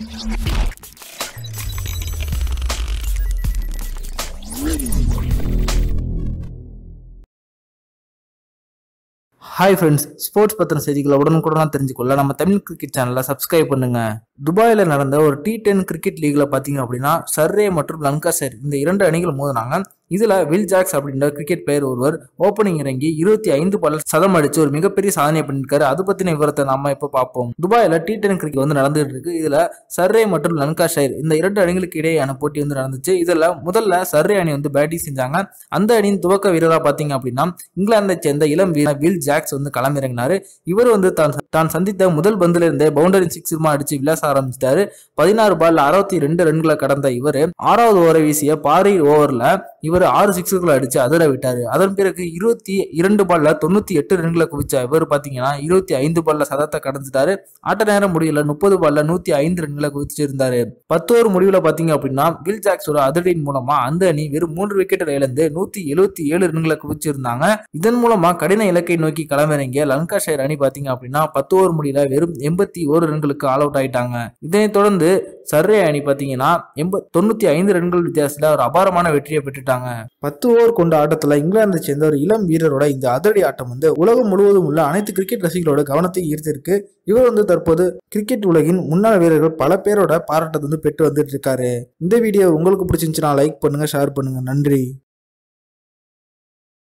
hi friends sports பத்தின செய்திகளை உடனுக்குடனாக தெரிஞ்சுக்கொள்ள நம்ம தமிழ் கிரிக்கெட் சேனலை சப்ஸ்கிரைப் பண்ணுங்க துபாயில் நடந்த ஒரு டி டென் கிரிக்கெட் லீக்ல பார்த்தீங்க அப்படின்னா சர்ரே மற்றும் லங்காசர் இந்த இரண்டு அணிகள் மோதினாங்க இதுல வில் ஜாக்ஸ் அப்படின்ற கிரிக்கெட் பிளேயர் ஒருவர் ஓப்பனிங் இறங்கி இருபத்தி ஐந்து பால் சதம் அடிச்சு ஒரு மிகப்பெரிய சாதனை பண்ணியிருக்காரு அது பத்தின விவரத்தை நாம இப்ப பார்ப்போம் துபாயில டி டென் கிரிக்கெட் வந்து நடந்துட்டு இருக்கு இதுல சர்ரே மற்றும் லங்காஷயர் இந்த இரண்டு அணிகளுக்கு இடையேயான போட்டி வந்து நடந்துச்சு இதுல முதல்ல சர்ரே அணி வந்து பேட்டிங் செஞ்சாங்க அந்த அணியின் துவக்க வீரரா பாத்தீங்க அப்படின்னா இங்கிலாந்தை சேர்ந்த இளம் வீரர் வில் ஜாக்ஸ் வந்து களமிறங்கினாரு இவர் வந்து தான் தான் சந்தித்த முதல் பந்துல இருந்தே பவுண்டரி சிக்ஸுமா அடிச்சு விளாச ஆரம்பிச்சிட்டாரு பதினாறு பால் அறுபத்தி ரெண்டு ரன்களை கடந்த இவர் ஆறாவது ஓவரை வீசிய பாரி ஓவர்ல இவர் ஆறு சிக்ஸுகளை அடிச்சு அதிர விட்டாரு அதன் பிறகு இருபத்தி இரண்டு பால்ல தொண்ணூத்தி எட்டு ரன்களை குவிச்ச இவர் பாத்தீங்கன்னா இருபத்தி ஐந்து பால்ல சதத்தை கடந்துட்டாரு ஆட்ட நேரம் முடியல முப்பது பால்ல நூத்தி ஐந்து ரன்களை குவிச்சிருந்தாரு பத்து ஓவர் முடிவுல பாத்தீங்க அப்படின்னா வில் ஜாக்ஸோட அதிரடியின் மூலமா அந்த அணி வெறும் மூன்று விக்கெட் இழந்து நூத்தி எழுபத்தி ஏழு ரன்களை குவிச்சிருந்தாங்க இதன் மூலமா கடின இலக்கை நோக்கி களமிறங்கிய லங்காஷயர் அணி பாத்தீங்க அப்படின்னா பத்து ஓவர் முடியல வெறும் எண்பத்தி ஒரு ரன்களுக்கு ஆல் அவுட் ஆயிட்டாங்க இதனைத் தொடர்ந்து சர்ரே அணி பாத்தீங்கன்னா எண்ப தொண்ணூத்தி ஐந்து ரன்கள் வித்தியாசத்துல ஒரு அபாரமான வெற்றியை பெற்றுட்டாங்க பத்து ஓவர் கொண்ட ஆட்டத்துல இங்கிலாந்தை சேர்ந்த ஒரு இளம் வீரரோட இந்த அதிரடி ஆட்டம் வந்து உலகம் முழுவதும் உள்ள அனைத்து கிரிக்கெட் ரசிகர்களோட கவனத்தை ஈர்த்திருக்கு இவர் வந்து தற்போது கிரிக்கெட் உலகின் முன்னாள் வீரர்கள் பல பேரோட பாராட்டத்தை வந்து பெற்று வந்துட்டு இருக்காரு இந்த வீடியோ உங்களுக்கு பிடிச்சிருந்துச்சுன்னா லைக் பண்ணுங்க ஷேர் பண்ணுங்க நன்றி